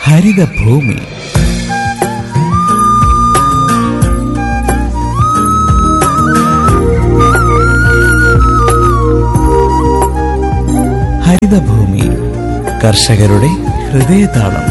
ഹരിതഭൂമി ഹരിതഭൂമി കർഷകരുടെ ഹൃദയതാളം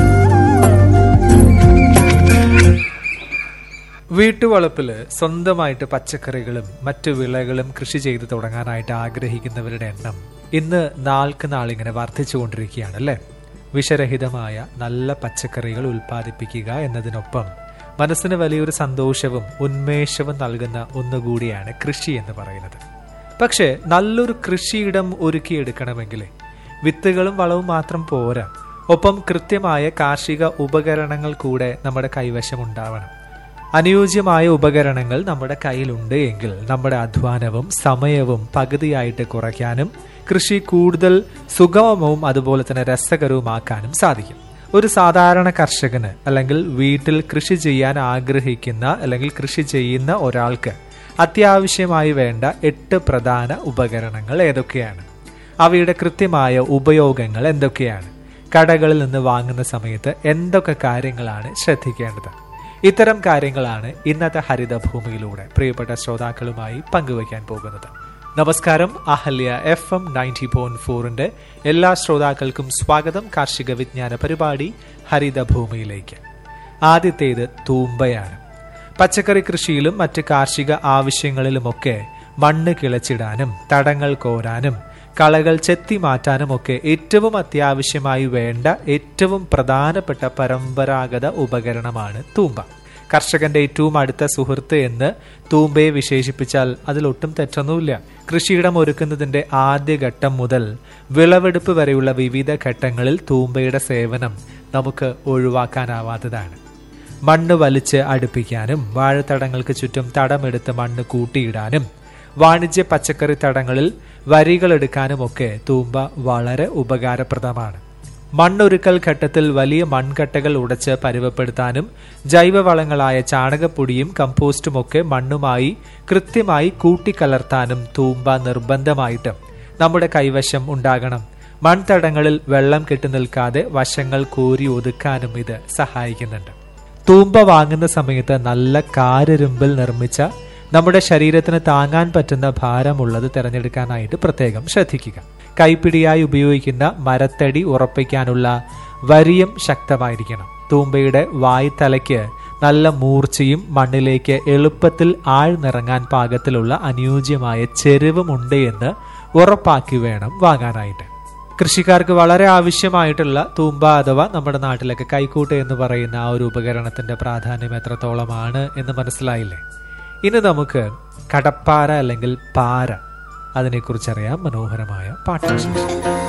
വീട്ടുവളപ്പില് സ്വന്തമായിട്ട് പച്ചക്കറികളും മറ്റു വിളകളും കൃഷി ചെയ്ത് തുടങ്ങാനായിട്ട് ആഗ്രഹിക്കുന്നവരുടെ എണ്ണം ഇന്ന് നാൾക്ക് നാളിങ്ങനെ വർദ്ധിച്ചുകൊണ്ടിരിക്കുകയാണ് അല്ലേ വിഷരഹിതമായ നല്ല പച്ചക്കറികൾ ഉൽപ്പാദിപ്പിക്കുക എന്നതിനൊപ്പം മനസ്സിന് വലിയൊരു സന്തോഷവും ഉന്മേഷവും നൽകുന്ന ഒന്നുകൂടിയാണ് കൃഷി എന്ന് പറയുന്നത് പക്ഷേ നല്ലൊരു കൃഷിയിടം ഒരുക്കിയെടുക്കണമെങ്കിൽ വിത്തുകളും വളവും മാത്രം പോരാ ഒപ്പം കൃത്യമായ കാർഷിക ഉപകരണങ്ങൾ കൂടെ നമ്മുടെ കൈവശം ഉണ്ടാവണം അനുയോജ്യമായ ഉപകരണങ്ങൾ നമ്മുടെ കയ്യിലുണ്ട് എങ്കിൽ നമ്മുടെ അധ്വാനവും സമയവും പകുതിയായിട്ട് കുറയ്ക്കാനും കൃഷി കൂടുതൽ സുഗമവും അതുപോലെ തന്നെ രസകരവുമാക്കാനും സാധിക്കും ഒരു സാധാരണ കർഷകന് അല്ലെങ്കിൽ വീട്ടിൽ കൃഷി ചെയ്യാൻ ആഗ്രഹിക്കുന്ന അല്ലെങ്കിൽ കൃഷി ചെയ്യുന്ന ഒരാൾക്ക് അത്യാവശ്യമായി വേണ്ട എട്ട് പ്രധാന ഉപകരണങ്ങൾ ഏതൊക്കെയാണ് അവയുടെ കൃത്യമായ ഉപയോഗങ്ങൾ എന്തൊക്കെയാണ് കടകളിൽ നിന്ന് വാങ്ങുന്ന സമയത്ത് എന്തൊക്കെ കാര്യങ്ങളാണ് ശ്രദ്ധിക്കേണ്ടത് ഇത്തരം കാര്യങ്ങളാണ് ഇന്നത്തെ ഹരിതഭൂമിയിലൂടെ പ്രിയപ്പെട്ട ശ്രോതാക്കളുമായി പങ്കുവയ്ക്കാൻ പോകുന്നത് നമസ്കാരം Ahalya F M ninety point ഫോറിന്റെ എല്ലാ ശ്രോതാക്കൾക്കും സ്വാഗതം കാർഷിക വിജ്ഞാന പരിപാടി ഹരിതഭൂമിയിലേക്ക് ആദ്യത്തേത് തൂമ്പയാണ് പച്ചക്കറി കൃഷിയിലും മറ്റ് കാർഷിക ആവശ്യങ്ങളിലുമൊക്കെ മണ്ണ് കിളച്ചിടാനും തടങ്ങൾ കോരാനും കളകൾ ചെത്തി മാറ്റാനും ഒക്കെ ഏറ്റവും അത്യാവശ്യമായി വേണ്ട ഏറ്റവും പ്രധാനപ്പെട്ട പരമ്പരാഗത ഉപകരണമാണ് തൂമ്പ കർഷകന്റെ ഏറ്റവും അടുത്ത സുഹൃത്ത് എന്ന് തൂമ്പയെ വിശേഷിപ്പിച്ചാൽ അതിലൊട്ടും തെറ്റൊന്നുമില്ല കൃഷിയിടം ഒരുക്കുന്നതിന്റെ ആദ്യ ഘട്ടം മുതൽ വിളവെടുപ്പ് വരെയുള്ള വിവിധ ഘട്ടങ്ങളിൽ തൂമ്പയുടെ സേവനം നമുക്ക് ഒഴിവാക്കാനാവാത്തതാണ് മണ്ണ് വലിച്ച് അടുപ്പിക്കാനും വാഴത്തടങ്ങൾക്ക് ചുറ്റും തടമെടുത്ത് മണ്ണ് കൂട്ടിയിടാനും വാണിജ്യ പച്ചക്കറി തടങ്ങളിൽ വരികളെടുക്കാനുമൊക്കെ തൂമ്പ വളരെ ഉപകാരപ്രദമാണ് മണ്ണൊരുക്കൽ ഘട്ടത്തിൽ വലിയ മൺകട്ടകൾ ഉടച്ച് പരുവപ്പെടുത്താനും ജൈവവളങ്ങളായ ചാണകപ്പൊടിയും കമ്പോസ്റ്റുമൊക്കെ മണ്ണുമായി കൃത്യമായി കൂട്ടിക്കലർത്താനും തൂമ്പ നിർബന്ധമായിട്ടും നമ്മുടെ കൈവശം ഉണ്ടാകണം മൺതടങ്ങളിൽ വെള്ളം കെട്ടി നിൽക്കാതെ വശങ്ങൾ കോരി ഒതുക്കാനും ഇത് സഹായിക്കുന്നുണ്ട് തൂമ്പ വാങ്ങുന്ന സമയത്ത് നല്ല കാരിരുമ്പിൽ നിർമ്മിച്ച നമ്മുടെ ശരീരത്തിന് താങ്ങാൻ പറ്റുന്ന ഭാരമുള്ളത് തിരഞ്ഞെടുക്കാനായിട്ട് പ്രത്യേകം ശ്രദ്ധിക്കുക കൈപ്പിടിയായി ഉപയോഗിക്കുന്ന മരത്തടി ഉറപ്പിക്കാനുള്ള വരിയും ശക്തമായിരിക്കണം തൂമ്പയുടെ വായ്ത്തലയ്ക്ക് നല്ല മൂർച്ചയും മണ്ണിലേക്ക് എളുപ്പത്തിൽ ആഴ്ന്നിറങ്ങാൻ പാകത്തിലുള്ള അനുയോജ്യമായ ചെരുവുമുണ്ട് എന്ന് ഉറപ്പാക്കി വേണം വാങ്ങാനായിട്ട് കൃഷിക്കാർക്ക് വളരെ ആവശ്യമായിട്ടുള്ള തൂമ്പ അഥവാ നമ്മുടെ നാട്ടിലൊക്കെ കൈക്കൂട്ട് എന്ന് പറയുന്ന ആ ഒരു ഉപകരണത്തിന്റെ പ്രാധാന്യം എത്രത്തോളമാണ് എന്ന് മനസ്സിലായില്ലേ ഇനി നമുക്ക് കടപ്പാര അല്ലെങ്കിൽ പാര അതിനെക്കുറിച്ചറിയാം മനോഹരമായ പാഠശേഷം